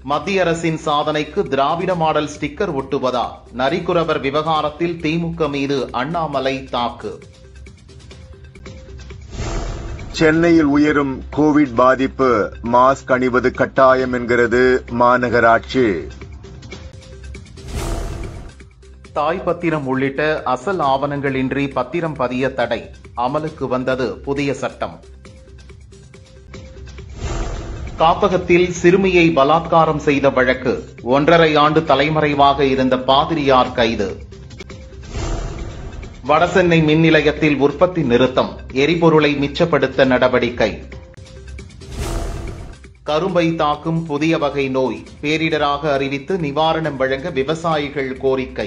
மத்திய அரசின் சாதனைக்கு திராவிட மாடல் ஸ்டிக்கர் ஒட்டுவதா நரிக்குறவர் விவகாரத்தில் திமுக மீது அண்ணாமலை தாக்கு சென்னையில் உயரும் கோவிட் பாதிப்பு மாஸ்க் அணிவது கட்டாயம் என்கிறது மாநகராட்சி தாய் பத்திரம் உள்ளிட்ட அசல் ஆவணங்களின்றி பத்திரம் பதிய தடை அமலுக்கு வந்தது புதிய சட்டம் காப்பகத்தில் சிறுமியை பலாத்காரம் செய்த வழக்கு ஒன்றரை ஆண்டு தலைமறைவாக இருந்த பாதிரியார் கைது வடசென்னை மின் நிலையத்தில் உற்பத்தி நிறுத்தம் எரிபொருளை மிச்சப்படுத்த நடவடிக்கை கரும்பை தாக்கும் புதிய வகை நோய் பேரிடராக அறிவித்து நிவாரணம் வழங்க விவசாயிகள் கோரிக்கை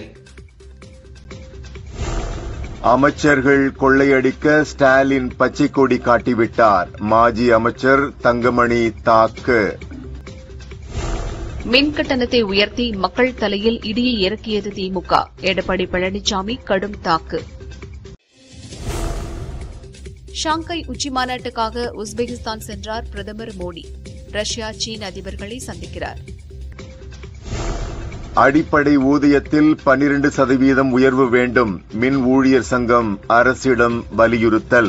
அமைச்சர்கள் கொள்ளையடிக்க ஸ்டாலின் பச்சை கொடி காட்டிவிட்டார் மாஜி அமைச்சர் தங்கமணி தாக்கு மின் கட்டணத்தை உயர்த்தி மக்கள் தலையில் இடியை இறக்கியது திமுக எடப்பாடி பழனிசாமி கடும் தாக்கு ஷாங்காய் உச்சிமாநாட்டுக்காக உஸ்பெகிஸ்தான் சென்றார் பிரதமர் மோடி ரஷ்யா சீன அதிபர்களை சந்திக்கிறார் அடிப்படை ஊதியத்தில் 12% சதவீதம் உயர்வு வேண்டும் மின் ஊழியர் சங்கம் அரசிடம் வலியுறுத்தல்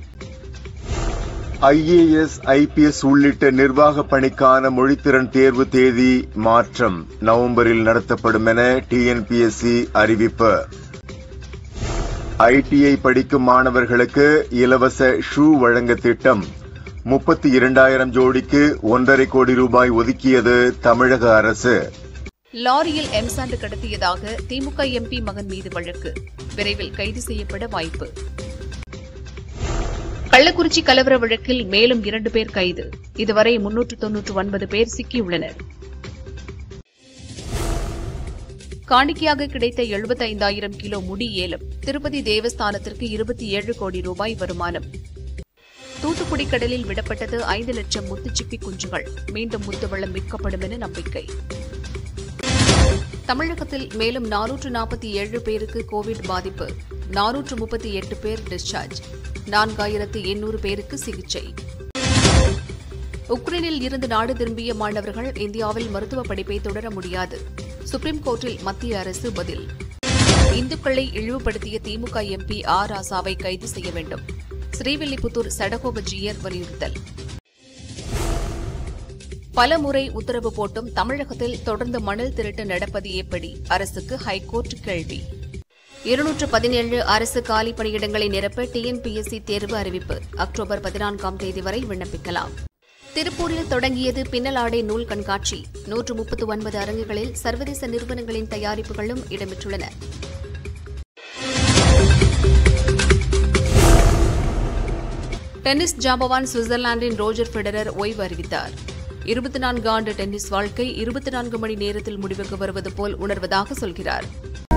ஐஏஎஸ் ஐபிஎஸ் உள்ளிட்ட நிர்வாக பணிக்கான மொழித்திறன் தேர்வு தேதி மாற்றம் நவம்பரில் நடத்தப்படும் என டிஎன்பிஎஸ்சி அறிவிப்பு ஐடிஐ படிக்கும் மாணவர்களுக்கு இலவச ஷூ வழங்க திட்டம் முப்பத்தி இரண்டாயிரம் ஜோடிக்கு ஒன்றரை கோடி ரூபாய் ஒதுக்கியது தமிழக அரசு லாரியில் எம்சாண்டு கடத்தியதாக திமுக எம்பி மகன் மீது வழக்கு விரைவில் கைது செய்யப்பட வாய்ப்பு கள்ளக்குறிச்சி கலவர வழக்கில் மேலும் இரண்டு பேர் கைது இதுவரை முன்னூற்று தொன்னூற்று ஒன்பது பேர் சிக்கியுள்ளனர் காணிக்கையாக கிடைத்த எழுபத்தைந்தாயிரம் கிலோ முடி ஏலம் திருப்பதி தேவஸ்தானத்திற்கு இருபத்தி ஏழு கோடி ரூபாய் வருமானம் தூத்துக்குடி கடலில் விடப்பட்டது ஐந்து லட்சம் முத்துச்சிப்பி குஞ்சுகள் மீண்டும் முத்துவளம் மீட்கப்படும் என நம்பிக்கை தமிழகத்தில் மேலும் நானூற்று நாற்பத்தி ஏழு பேருக்கு கோவிட் பாதிப்பு நானூற்று முப்பத்தி எட்டு பேர் டிஸ்சார்ஜ் நான்காயிரத்து எண்ணூறு பேருக்கு சிகிச்சை உக்ரைனில் இருந்து நாடு திரும்பிய மாணவர்கள் இந்தியாவில் மருத்துவ படிப்பை தொடர முடியாது சுப்ரீம் கோர்ட்டில் மத்திய அரசு பதில் இந்துக்களை இழிவுபடுத்திய திமுக எம்பி ஆர் ராசாவை கைது செய்ய வேண்டும் ஸ்ரீவில்லிபுத்தூர் சடகோபஜியர் வலியுறுத்தல் பலமுறை உத்தரவு போட்டும் தமிழகத்தில் தொடர்ந்து மணல் திருட்டு நடப்பது எப்படி அரசுக்கு ஹைகோர்ட் கேள்வி இருநூற்று பதினேழு அரசு காலி பணியிடங்களை நிரப்ப டிஎன்பிஎஸ்சி தேர்வு அறிவிப்பு அக்டோபர் பதினான்காம் தேதி வரை விண்ணப்பிக்கலாம் திருப்பூரில் தொடங்கியது பின்னலாடை நூல் கண்காட்சி நூற்று முப்பத்து ஒன்பது அரங்குகளில் சர்வதேச நிறுவனங்களின் தயாரிப்புகளும் இடம்பெற்றுள்ளன டென்னிஸ் ஜாம்பவான் சுவிட்சர்லாந்தின் ரோஜர் ஃபெடரர் ஓய்வு அறிவித்தார் இருபத்தி நான்கு ஆண்டு டென்னிஸ் வாழ்க்கை இருபத்தி நான்கு மணி நேரத்தில் முடிவுக்கு வருவது போல் உணர்வதாக சொல்கிறார்